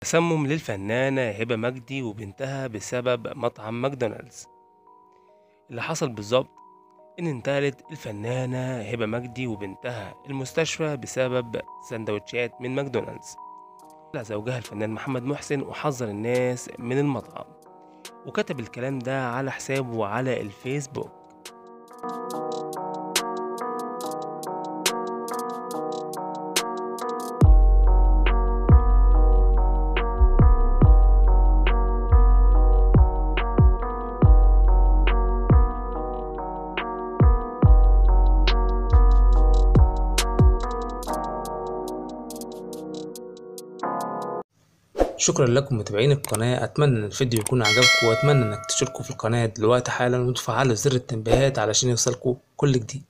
تسمم للفنانة هبة مجدي وبنتها بسبب مطعم ماكدونالدز اللي حصل بالظبط إن انتقلت الفنانة هبة مجدي وبنتها المستشفى بسبب سندوتشات من ماكدونالدز طلع زوجها الفنان محمد محسن وحذر الناس من المطعم وكتب الكلام ده على حسابه على الفيسبوك شكرا لكم متابعين القناة أتمنى إن الفيديو يكون عجبكم وأتمنى إنك تشتركوا في القناة دلوقتي حالا وتفعلوا زر التنبيهات علشان يوصلكوا كل جديد